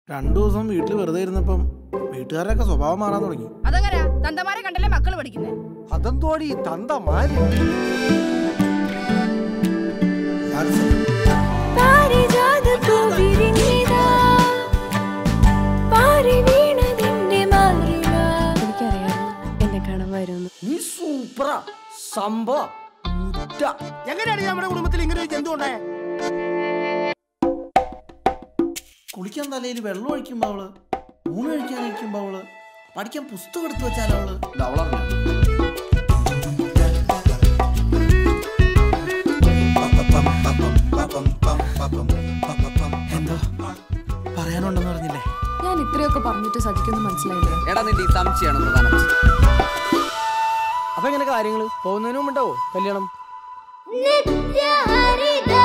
രണ്ടു ദിവസം വീട്ടിൽ വെറുതെ ഇരുന്നപ്പം വീട്ടുകാരൊക്കെ സ്വഭാവം മാറാൻ തുടങ്ങി അതെങ്ങനെയാ തന്തമാരെ കണ്ടല്ലേ മക്കള് പഠിക്കുന്നേ അതെന്തോടി തന്ത മാരി പാരിജാതപ്പൂ വിരിഞ്ഞിതാ, പാറി വീണതിന്റെ മാറില. എനിക്കറിയാം എന്നെ കാണാൻ വരുമെന്ന് നീ സൂപ്പറാ സംഭവം മുറ്റ എങ്ങനെയാണ് നമ്മുടെ കുടുംബത്തിൽ ഇങ്ങനെ ഒരു ജന്തു ഉണ്ടായേ കുളിക്കാൻ തലയിൽ വെള്ളം ഒഴിക്കുമ്പോ അവള് ഊണ് കഴിക്കാൻ കഴിക്കുമ്പോ അവള് പഠിക്കാൻ പുസ്തകം എടുത്തു വെച്ചാൽ അവള് ഇത് അവളറിഞ്ഞ എന്തോ പറയാനുണ്ടെന്ന് പറഞ്ഞില്ലേ ഞാൻ ഇത്രയൊക്കെ പറഞ്ഞിട്ട് സജിക്കൊന്നും മനസ്സിലായില്ലേ എടാ നിന്റെ ഈ സംശയമാണ് പ്രധാനം അപ്പൊ എങ്ങനെ കാര്യങ്ങള് പോകുന്നതിന് മുമ്പുണ്ടാവോ കല്യാണം നിത്യഹരിത